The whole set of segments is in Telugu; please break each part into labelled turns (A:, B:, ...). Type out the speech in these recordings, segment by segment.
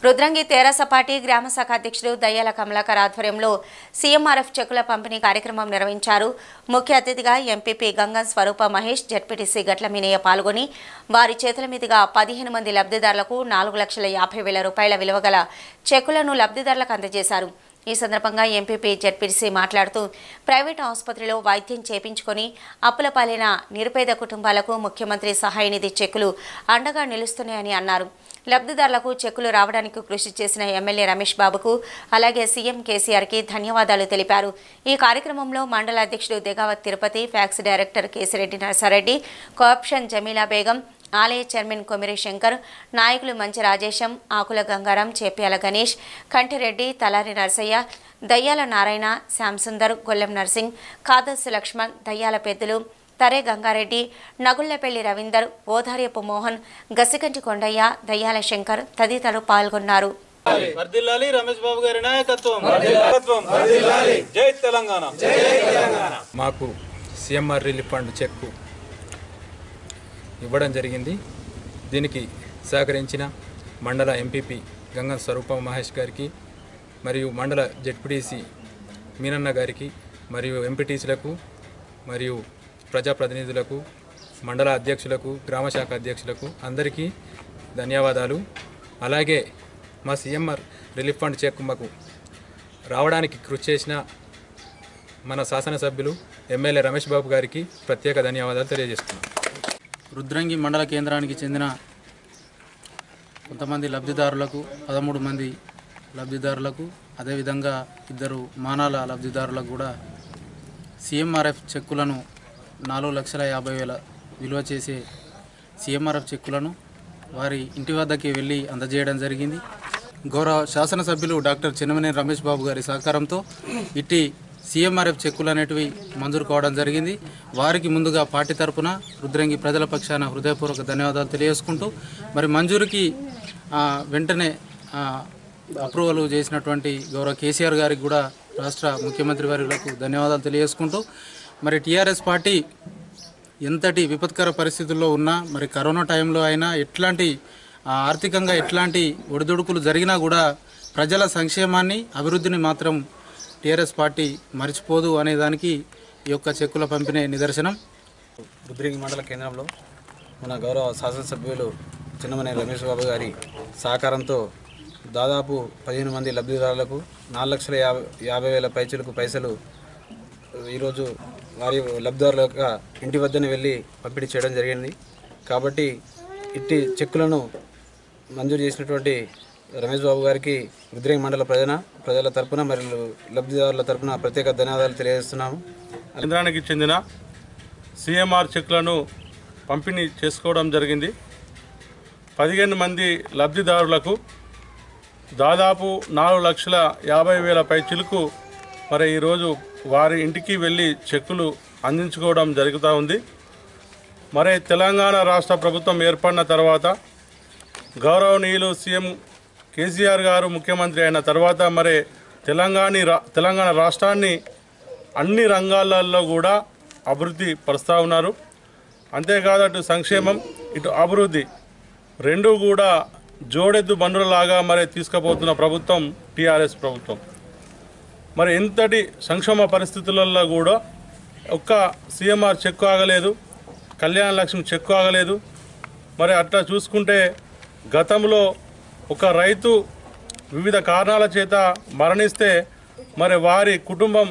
A: రుద్రంగి తెరాస పార్టీ గ్రామ శాఖ అధ్యక్షుడు దయ్యాల కమలాకర్ ఆధ్వర్యంలో సీఎంఆర్ఎఫ్ చెక్కుల పంపిణీ కార్యక్రమం నిర్వహించారు ముఖ్య అతిథిగా ఎంపీపీ గంగం స్వరూప మహేష్ జడ్పీటీసీ గట్ల మీనయ్య పాల్గొని వారి చేతుల మీదుగా పదిహేను మంది లబ్ధిదారులకు నాలుగు లక్షల యాభై వేల రూపాయల విలువ గల చెక్కులను లబ్ధిదారులకు అందజేశారు ఈ సందర్భంగా ఎంపీపీ జడ్పీసీ మాట్లాడుతూ ప్రైవేట్ ఆసుపత్రిలో వైద్యం చేపించుకొని అప్పుల పాలైన నిరుపేద కుటుంబాలకు ముఖ్యమంత్రి సహాయ నిధి చెక్కులు అండగా నిలుస్తున్నాయని అన్నారు లబ్ధిదారులకు చెక్కులు రావడానికి కృషి చేసిన ఎమ్మెల్యే రమేష్ బాబుకు అలాగే సీఎం కేసీఆర్కి ధన్యవాదాలు తెలిపారు ఈ కార్యక్రమంలో మండల అధ్యక్షుడు Degavath Tirupati PACS director Kesireddy Narasareddy cooption Jamila Begum ఆలయ చైర్మన్ కొమిరి శంకర్ నాయకులు మంచి రాజేశం ఆకుల గంగారాం చేప్యాల గణేష్ కంటిరెడ్డి తలారి నరసయ్య దయ్యాల నారాయణ శ్యాంసుందర్ గొల్లెం నర్సింగ్ కాదస్సు లక్ష్మణ్ దయ్యాల పెద్దలు తరే గంగారెడ్డి నగుళ్లపల్లి రవీందర్ ఓదార్యపు మోహన్ గసికంటి కొండయ్య దయ్యాల శంకర్ తదితరులు పాల్గొన్నారు
B: వర్ధిల్లాలి రమేష్ బాబు గారి నాయకత్వం నాయకత్వం జై తెలంగాణ
C: మాకు సిఎంఆర్ రిలీఫ్ ఫండ్ చెక్కు ఇవ్వడం జరిగింది దీనికి సహకరించిన మండల ఎంపీపీ గంగం స్వరూప మహేష్ గారికి మరియు మండల జెడ్పీటీసీ మీనన్న గారికి మరియు ఎంపీటీసీలకు మరియు ప్రజాప్రతినిధులకు మండల అధ్యక్షులకు గ్రామశాఖ అధ్యక్షులకు అందరికీ ధన్యవాదాలు అలాగే మా సిఎంఆర్ రిలీఫ్ ఫండ్ చెక్ మాకు రావడానికి కృషి చేసిన మన శాసనసభ్యులు ఎమ్మెల్యే రమేష్ బాబు గారికి ప్రత్యేక ధన్యవాదాలు తెలియజేస్తున్నాం
D: రుద్రంగి మండల కేంద్రానికి చెందిన కొంతమంది లబ్ధిదారులకు పదమూడు మంది లబ్ధిదారులకు అదేవిధంగా ఇద్దరు మానాల లబ్ధిదారులకు కూడా సీఎంఆర్ఎఫ్ చెక్కులను నాలుగు లక్షల యాభై వేల విలువ చేసే సీఎంఆర్ఎఫ్ చెక్కులను వారి ఇంటి వద్దకి వెళ్ళి అందజేయడం జరిగింది గౌరవ శాసనసభ్యులు డాక్టర్ చిన్నమనేని రమేష్ బాబు గారి సహకారంతో ఇట్టి సీఎంఆర్ఎఫ్ చెక్కులు అనేటివి మంజూరు కావడం జరిగింది వారికి ముందుగా పార్టీ తరపున రుద్రంగి ప్రజల పక్షాన హృదయపూర్వక ధన్యవాదాలు తెలియజేసుకుంటూ మరి మంజూరుకి ఆ, వెంటనే ఆ, అప్రూవల్ చేసినటువంటి గౌరవ కేసీఆర్ గారికి కూడా రాష్ట్ర ముఖ్యమంత్రి వారికి ధన్యవాదాలు తెలియజేసుకుంటూ మరి టీఆర్ఎస్ పార్టీ ఎంతటి విపత్కర పరిస్థితుల్లో ఉన్నా మరి కరోనా టైంలో అయినా ఎట్లాంటి ఆ, ఆర్థికంగా ఎట్లాంటి ఒడిదుడుకులు జరిగినా కూడా ప్రజల సంక్షేమాన్ని అభివృద్ధిని మాత్రం టీఆర్ఎస్ పార్టీ మర్చిపోదు అనే దానికి ఈ యొక్క చెక్కుల పంపిణీ నిదర్శనం
E: రుద్రింగి మండల కేంద్రంలో మన గౌరవ శాసనసభ్యులు చిన్నమనే రమేష్ బాబు గారి సహకారంతో దాదాపు పదిహేను మంది లబ్ధిదారులకు నాలుగు లక్షల యాభై యాభై వేల పైచలకు పైసలు ఈరోజు వారి లబ్ధిదారుల యొక్క ఇంటి వద్దనే వెళ్ళి పంపిణీ చేయడం జరిగింది కాబట్టి ఇట్టి చెక్కులను మంజూరు చేసినటువంటి రమేష్ బాబు గారికి రుద్రింగి మండల ప్రజల ప్రజల తరపున మరియు లబ్ధిదారుల తరపున ప్రత్యేక ధన్యవాదాలు తెలియజేస్తున్నాము
B: కేంద్రానికి చెందిన సిఎంఆర్ చెక్లను పంపిణీ చేసుకోవడం జరిగింది పదిహేను మంది లబ్ధిదారులకు దాదాపు నాలుగు లక్షల యాభై వేల పై చిలుకు మరి ఈరోజు వారి ఇంటికి వెళ్ళి చెక్కులు అందించుకోవడం జరుగుతూ ఉంది మరి తెలంగాణ రాష్ట్ర ప్రభుత్వం ఏర్పడిన తర్వాత గౌరవనీయులు సీఎం కేసీఆర్ గారు ముఖ్యమంత్రి అయిన తర్వాత మరి తెలంగాణ రా- తెలంగాణ రాష్ట్రాన్ని అన్ని రంగాలలో కూడా అభివృద్ధి పరుస్తూ ఉన్నారు అంతేకాదు అటు సంక్షేమం ఇటు అభివృద్ధి రెండు కూడా జోడెద్దు బండులలాగా మరి తీసుకుపోతున్న ప్రభుత్వం టీఆర్ఎస్ ప్రభుత్వం మరి ఎంతటి సంక్షేమ పరిస్థితులలో కూడా ఒక్క సీఎంఆర్ చెక్కు ఆగలేదు కళ్యాణ లక్ష్మి చెక్కు ఆగలేదు మరి అట్లా చూసుకుంటే గతంలో ఒక రైతు వివిధ కారణాల చేత మరణిస్తే మరి వారి కుటుంబం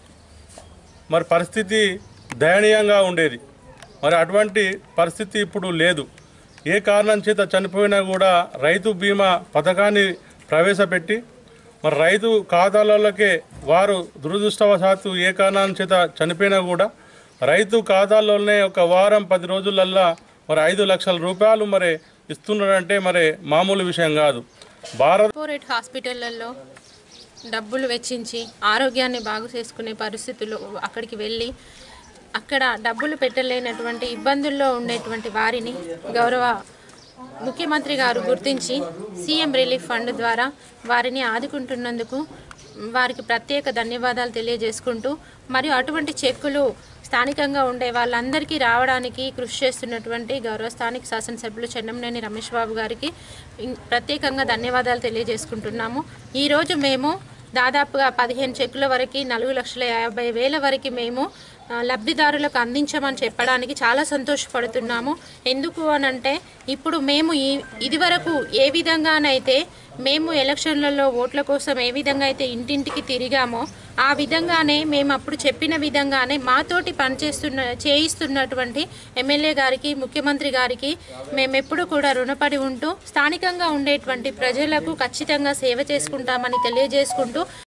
B: మరి పరిస్థితి దయనీయంగా ఉండేది మరి అటువంటి పరిస్థితి ఇప్పుడు లేదు ఏ కారణం చేత చనిపోయినా కూడా రైతు బీమా పథకాన్ని ప్రవేశపెట్టి మరి రైతు ఖాతాలలోకే వారు దురదృష్టవశాత్తు ఏ కారణం చేత చనిపోయినా కూడా రైతు ఖాతాల్లోనే ఒక వారం పది రోజులల్లా మరి ఐదు లక్షల రూపాయలు మరి ఇస్తున్నారంటే మరి మామూలు విషయం కాదు భారత
F: కార్పొరేట్ హాస్పిటళ్లలో డబ్బులు వెచ్చించి ఆరోగ్యాన్ని బాగు చేసుకునే పరిస్థితుల్లో అక్కడికి వెళ్ళి అక్కడ డబ్బులు పెట్టలేనటువంటి ఇబ్బందుల్లో ఉండేటువంటి వారిని గౌరవ ముఖ్యమంత్రి గారు గుర్తించి సీఎం రిలీఫ్ ఫండ్ ద్వారా వారిని ఆదుకుంటున్నందుకు వారికి ప్రత్యేక ధన్యవాదాలు తెలియజేసుకుంటూ మరియు అటువంటి చెక్కులు స్థానికంగా ఉండే వాళ్ళందరికీ రావడానికి కృషి చేస్తున్నటువంటి గౌరవ స్థానిక శాసనసభ్యులు చెన్నంనేని రమేష్ బాబు గారికి ఇం- ప్రత్యేకంగా ధన్యవాదాలు తెలియజేసుకుంటున్నాము ఈరోజు మేము దాదాపుగా పదిహేను చెక్కుల వరకు నాలుగు లక్షల యాభై వేల వరకు మేము ఆ, లబ్ధిదారులకు అందించమని చెప్పడానికి చాలా సంతోషపడుతున్నాము ఎందుకు అనంటే ఇప్పుడు మేము ఈ ఇదివరకు ఏ విధంగానైతే మేము ఎలక్షన్లలో ఓట్ల కోసం ఏ విధంగా అయితే ఇంటింటికి తిరిగామో ఆ విధంగానే మేము అప్పుడు చెప్పిన విధంగానే మాతోటి పనిచేస్తున్న చేయిస్తున్నటువంటి ఎమ్మెల్యే గారికి ముఖ్యమంత్రి గారికి మేము ఎప్పుడు కూడా రుణపడి ఉంటూ స్థానికంగా ఉండేటువంటి ప్రజలకు ఖచ్చితంగా సేవ చేసుకుంటామని తెలియజేసుకుంటూ